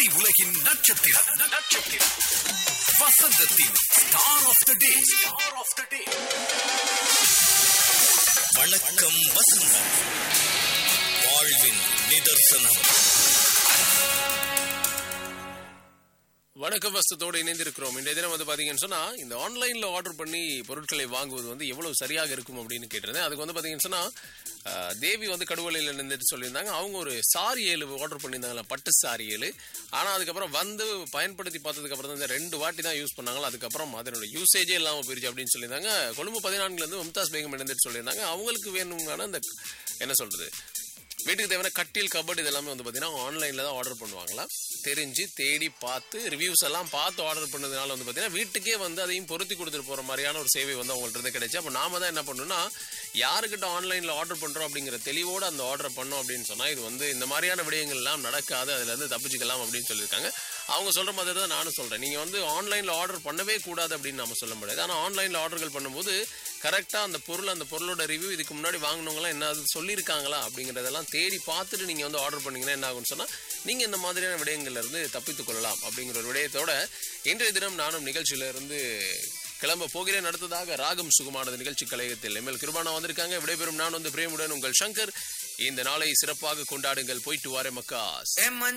உலகின் நட்சத்திரம் நட்சத்திரம் வசந்தத்தின் star of the day star of the day வணக்கம் வசந்தம் வாழ்வின் நிதர்சனம் வணக்கம் வசத்தோடு இணைந்திருக்கிறோம் இன்றைய தினம் வந்து பாத்தீங்கன்னு சொன்னா இந்த ஆன்லைன்ல ஆர்டர் பண்ணி பொருட்களை வாங்குவது வந்து எவ்வளவு சரியாக இருக்கும் அப்படின்னு கேட்டிருந்தேன் அதுக்கு வந்து பாத்தீங்கன்னு சொன்னா அஹ், தேவி வந்து கடுவலையில் நின்றுட்டு சொல்லியிருந்தாங்க அவங்க ஒரு சாரி ஏழு ஆர்டர் பண்ணியிருந்தாங்களா பட்டு சாரி ஏழு ஆனா அதுக்கப்புறம் வந்து பயன்படுத்தி பார்த்ததுக்கு அப்புறம் தான் இந்த ரெண்டு வாட்டி தான் யூஸ் பண்ணாங்களா அதுக்கப்புறம் அதனோட யூசேஜே இல்லாம போயிருச்சு அப்படின்னு சொல்லியிருந்தாங்க கொழும்பு பதினான்குல இருந்து மும்தாஸ் பேகம் இணைந்துட்டு சொல்லியிருந்தாங்க அவங்களுக்கு வேணுங்கான அந்த என்ன சொல்றது வீட்டுக்கு தேவையான கட்டில் கபட் இதெல்லாமே வந்து பார்த்தீங்கன்னா ஆன்லைனில் தான் ஆர்டர் பண்ணுவாங்களாம் தெரிஞ்சு தேடி பார்த்து ரிவ்யூஸ் எல்லாம் பார்த்து ஆர்டர் பண்ணதுனால வந்து பார்த்தீங்கன்னா வீட்டுக்கே வந்து அதையும் பொருத்தி கொடுத்துட்டு போகிற மாதிரியான ஒரு சேவை வந்து அவங்கள்ட்ட இருந்து கிடைச்சு அப்போ நாம தான் என்ன பண்ணணும்னா யாருக்கிட்ட ஆன்லைனில் ஆர்டர் பண்ணுறோம் அப்படிங்கிற தெளிவோடு அந்த ஆர்டர் பண்ணோம் அப்படின்னு சொன்னால் இது வந்து இந்த மாதிரியான விடயங்கள்லாம் நடக்காது அதுலேருந்து தப்பிச்சுக்கலாம் அப்படின்னு சொல்லியிருக்காங்க அவங்க சொல்கிற மாதிரி தான் நானும் சொல்கிறேன் நீங்கள் வந்து ஆன்லைனில் ஆர்டர் பண்ணவே கூடாது அப்படின்னு நம்ம சொல்ல முடியாது ஆனால் ஆன்லைனில் ஆர்டர்கள் பண்ணும்போது கரெக்டாக அந்த பொருள் அந்த பொருளோட ரிவ்யூ இதுக்கு முன்னாடி வாங்கினவங்களாம் என்ன அது சொல்லியிருக்காங்களா அப்படிங்கிறதெல்லாம் தேடி பார்த்துட்டு நீங்கள் வந்து ஆர்டர் பண்ணீங்கன்னா என்ன ஆகும்னு சொன்னால் நீங்கள் இந்த மாதிரியான விடயங்கள்ல இருந்து தப்பித்துக் கொள்ளலாம் அப்படிங்கிற ஒரு விடயத்தோட இன்றைய தினம் நானும் நிகழ்ச்சியில இருந்து கிளம்ப போகிறேன் அடுத்ததாக ராகம் சுகுமானது நிகழ்ச்சி கலையத்தில் எம்எல் கிருபானா வந்திருக்காங்க விடைபெறும் நான் வந்து பிரேமுடன் உங்கள் சங்கர் இந்த நாளை சிறப்பாக கொண்டாடுங்கள் போயிட்டு வாரே மக்காஸ் ஏ